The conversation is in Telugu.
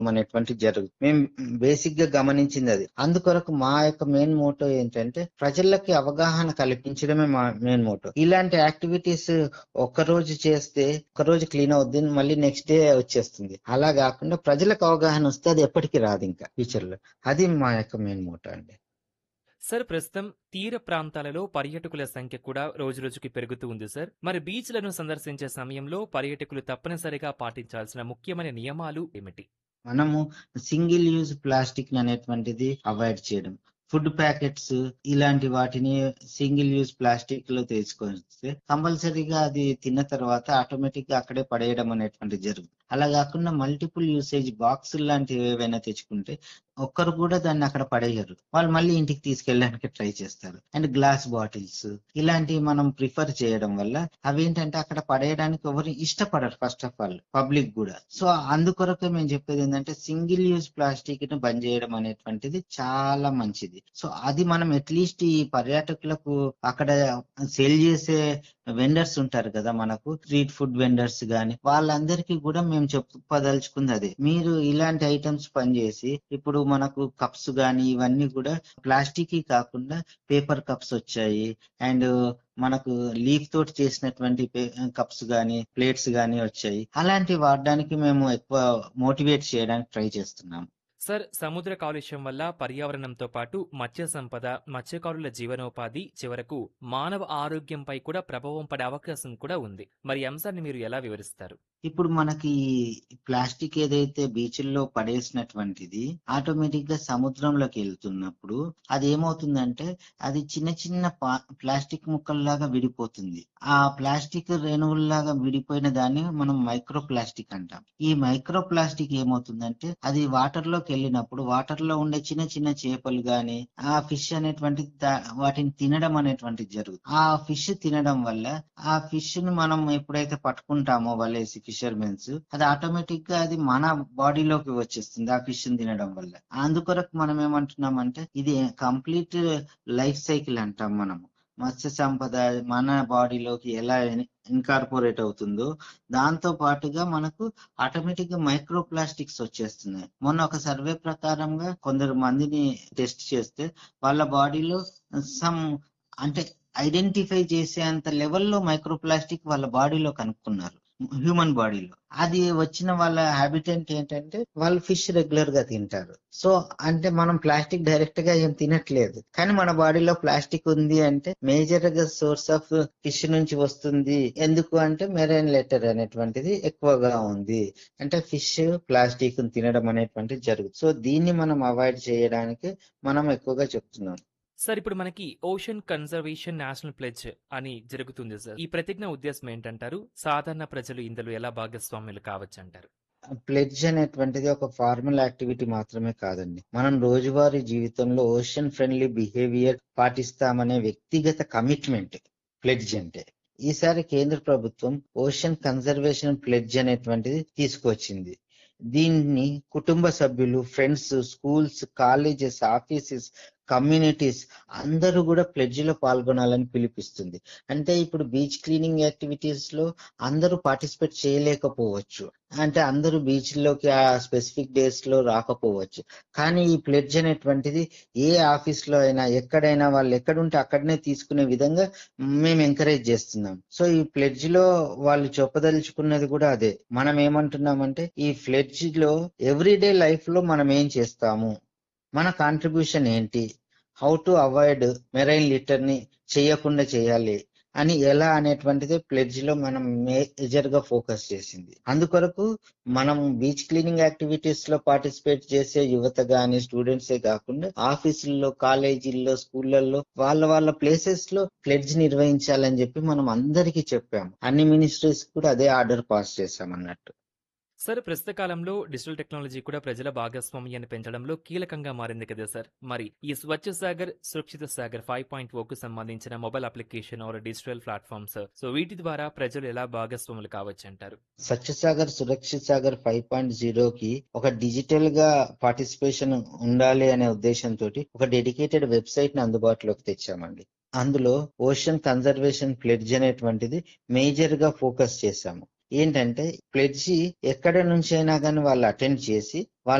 అనేటువంటి జరుగుతుంది మేము బేసిక్ గా గమనించింది అది అందుకొరకు మా యొక్క మెయిన్ మోటో ఏంటంటే ప్రజలకి అవగాహన కల్పించడమే మా మెయిన్ మోటో ఇలాంటి యాక్టివిటీస్ ఒక్క రోజు చేస్తే ఒక రోజు క్లీన్ అవుద్ది మళ్ళీ నెక్స్ట్ డే వచ్చేస్తుంది అలా కాకుండా ప్రజలకు అవగాహన వస్తే అది ఎప్పటికీ రాదు ఇంకా ఫ్యూచర్ లో అది మా యొక్క మెయిన్ మోటో అండి సార్ ప్రస్తుతం తీర ప్రాంతాలలో పర్యాటకుల సంఖ్య కూడా రోజురోజుకి పెరుగుతూ ఉంది సార్ మరి బీచ్లను సందర్శించే సమయంలో పర్యాటకులు తప్పనిసరిగా పాటించాల్సిన ముఖ్యమైన నియమాలు ఏమిటి మనము సింగిల్ యూజ్ ప్లాస్టిక్ అనేటువంటిది అవాయిడ్ చేయడం ఫుడ్ ప్యాకెట్స్ ఇలాంటి వాటిని సింగిల్ యూజ్ ప్లాస్టిక్ లో తీసుకొస్తే కంపల్సరీగా అది తిన్న తర్వాత ఆటోమేటిక్ గా అక్కడే పడేయడం అనేటువంటిది జరుగుతుంది అలా కాకుండా మల్టిపుల్ యూసేజ్ బాక్స్ లాంటివి ఏవైనా తెచ్చుకుంటే ఒక్కరు కూడా దాన్ని అక్కడ పడేయరు వాళ్ళు మళ్ళీ ఇంటికి తీసుకెళ్ళడానికి ట్రై చేస్తారు అండ్ గ్లాస్ బాటిల్స్ ఇలాంటివి మనం ప్రిఫర్ చేయడం వల్ల అవి ఏంటంటే అక్కడ పడేయడానికి ఎవరు ఇష్టపడరు ఫస్ట్ ఆఫ్ ఆల్ పబ్లిక్ కూడా సో అందుకొరకు మేము చెప్పేది ఏంటంటే సింగిల్ యూజ్ ప్లాస్టిక్ ని బంద్ చేయడం అనేటువంటిది చాలా మంచిది సో అది మనం అట్లీస్ట్ ఈ పర్యాటకులకు అక్కడ సేల్ చేసే వెండర్స్ ఉంటారు కదా మనకు స్ట్రీట్ ఫుడ్ వెండర్స్ గాని వాళ్ళందరికీ కూడా మేము చెప్పదలుచుకుంది అదే మీరు ఇలాంటి ఐటమ్స్ పనిచేసి ఇప్పుడు మనకు కప్స్ గాని ఇవన్నీ కూడా ప్లాస్టిక్ కాకుండా పేపర్ కప్స్ వచ్చాయి అండ్ మనకు లీఫ్ తోటి చేసినటువంటి కప్స్ గాని ప్లేట్స్ గాని వచ్చాయి అలాంటివి వాడడానికి మేము ఎక్కువ మోటివేట్ చేయడానికి ట్రై చేస్తున్నాం సార్ సముద్ర కాలుష్యం వల్ల పర్యావరణంతో పాటు మత్స్య సంపద మత్స్యకారుల జీవనోపాధి చివరకు మానవ ఆరోగ్యంపై కూడా ప్రభావం పడే అవకాశం కూడా ఉంది మరి ఈ అంశాన్ని మీరు ఎలా వివరిస్తారు ఇప్పుడు మనకి ప్లాస్టిక్ ఏదైతే బీచ్ల్లో పడేసినటువంటిది ఆటోమేటిక్ గా సముద్రంలోకి వెళ్తున్నప్పుడు అది ఏమవుతుందంటే అది చిన్న చిన్న ప్లాస్టిక్ ముక్కల్లాగా విడిపోతుంది ఆ ప్లాస్టిక్ రేణువుల్లాగా విడిపోయిన దాన్ని మనం మైక్రో ప్లాస్టిక్ అంటాం ఈ మైక్రో ప్లాస్టిక్ ఏమవుతుందంటే అది వాటర్ లోకి వెళ్ళినప్పుడు వాటర్ లో ఉండే చిన్న చిన్న చేపలు గాని ఆ ఫిష్ అనేటువంటి వాటిని తినడం అనేటువంటిది జరుగుతుంది ఆ ఫిష్ తినడం వల్ల ఆ ఫిష్ ని మనం ఎప్పుడైతే పట్టుకుంటామో వలేసి ఫిషర్మెన్స్ అది ఆటోమేటిక్ గా అది మన బాడీలోకి వచ్చేస్తుంది ఆ ఫిష్ తినడం వల్ల అందుకొరకు మనం ఏమంటున్నామంటే ఇది కంప్లీట్ లైఫ్ సైకిల్ అంటాం మనము మత్స్య సంపద మన బాడీలోకి ఎలా ఇన్కార్పొరేట్ అవుతుందో దాంతో పాటుగా మనకు ఆటోమేటిక్ గా మైక్రో ప్లాస్టిక్స్ వచ్చేస్తున్నాయి మొన్న ఒక సర్వే ప్రకారంగా కొందరు మందిని టెస్ట్ చేస్తే వాళ్ళ బాడీలో సమ్ అంటే ఐడెంటిఫై చేసే అంత లెవెల్లో మైక్రో ప్లాస్టిక్ వాళ్ళ బాడీలో కనుక్కున్నారు హ్యూమన్ బాడీలో అది వచ్చిన వాళ్ళ హ్యాబిటెంట్ ఏంటంటే వాళ్ళు ఫిష్ రెగ్యులర్ గా తింటారు సో అంటే మనం ప్లాస్టిక్ డైరెక్ట్ గా ఏం తినట్లేదు కానీ మన బాడీలో ప్లాస్టిక్ ఉంది అంటే మేజర్ గా సోర్స్ ఆఫ్ ఫిష్ నుంచి వస్తుంది ఎందుకు అంటే మెరైన్ లెటర్ అనేటువంటిది ఎక్కువగా ఉంది అంటే ఫిష్ ప్లాస్టిక్ తినడం అనేటువంటిది జరుగుతుంది సో దీన్ని మనం అవాయిడ్ చేయడానికి మనం ఎక్కువగా చెప్తున్నాం సార్ ఇప్పుడు మనకి ఓషన్ కన్జర్వేషన్ నేషనల్ ప్లెజ్ అని జరుగుతుంది సార్ ఈ ప్రతిజ్ఞ ఉద్దేశం ఏంటంటారు సాధారణ ప్రజలు ఇందులో ఎలా భాగస్వాములు కావచ్చు అంటారు ప్లెడ్జ్ అనేటువంటిది ఒక ఫార్మల్ యాక్టివిటీ మాత్రమే కాదండి మనం రోజువారీ జీవితంలో ఓషన్ ఫ్రెండ్లీ బిహేవియర్ పాటిస్తామనే వ్యక్తిగత కమిట్మెంట్ ప్లెడ్జ్ అంటే ఈసారి కేంద్ర ప్రభుత్వం ఓషన్ కన్జర్వేషన్ ప్లెడ్జ్ అనేటువంటిది తీసుకొచ్చింది దీన్ని కుటుంబ సభ్యులు friends schools colleges offices communities అందరూ కూడా ప్లెడ్జ్ లో పాల్గొనాలని పిలిపిస్తుంది అంటే ఇప్పుడు బీచ్ క్లీనింగ్ యాక్టివిటీస్ లో అందరూ పార్టిసిపేట్ చేయలేకపోవచ్చు అంటే అందరూ బీచ్ లోకి ఆ స్పెసిఫిక్ డేస్ లో రాకపోవచ్చు కానీ ఈ ప్లెడ్జ్ అనేటువంటిది ఏ ఆఫీస్ లో అయినా ఎక్కడైనా వాళ్ళు ఎక్కడుంటే అక్కడనే తీసుకునే విధంగా మేము ఎంకరేజ్ చేస్తున్నాం సో ఈ ప్లెడ్జ్ లో వాళ్ళు చెప్పదలుచుకున్నది కూడా అదే మనం ఏమంటున్నామంటే ఈ ఫ్లెడ్జ్ లో ఎవ్రీడే లైఫ్ లో మనం ఏం చేస్తాము మన కాంట్రిబ్యూషన్ ఏంటి how to avoid marine litter ని చేయకుండా చేయాలి అని ఎలా అనేటువంటిది ప్లెడ్జ్ లో మనం మేజర్ గా ఫోకస్ చేసింది అందుకొరకు మనం బీచ్ క్లీనింగ్ యాక్టివిటీస్ లో పార్టిసిపేట్ చేసే యువత గాని స్టూడెంట్సే కాకుండా ఆఫీసుల్లో కాలేజీల్లో స్కూళ్ళల్లో వాళ్ళ వాళ్ళ ప్లేసెస్ లో ప్లెడ్జ్ నిర్వహించాలని చెప్పి మనం అందరికీ చెప్పాము అన్ని మినిస్ట్రీస్ కూడా అదే ఆర్డర్ పాస్ చేశాం అన్నట్టు సార్ ప్రస్తుత కాలంలో డిజిటల్ టెక్నాలజీ కూడా ప్రజల భాగస్వామ్యాన్ని పెంచడంలో కీలకంగా మారింది కదా సార్ మరి ఈ స్వచ్ఛ సాగర్ సురక్షిత సాగర్ ఫైవ్ పాయింట్ ఓ కు సంబంధించిన mobile application or digital platforms so వీటి ద్వారా ప్రజలు ఎలా భాగస్వాములు కావచ్చు అంటారు స్వచ్ఛ సాగర్ సురక్షిత్ సాగర్ ఫైవ్ పాయింట్ జీరోకి ఒక డిజిటల్ గా పార్టిసిపేషన్ ఉండాలి అనే ఉద్దేశంతో ఒక డెడికేటెడ్ వెబ్సైట్ ని అందుబాటులోకి తెచ్చామండి అందులో ఓషన్ కన్జర్వేషన్ ప్లెడ్జ్ అనేటువంటిది మేజర్ గా ఫోకస్ చేశాము ఏంటంటే ప్లెడ్జి ఎక్కడ నుంచి అయినా కానీ వాళ్ళు అటెండ్ చేసి వాళ్ళ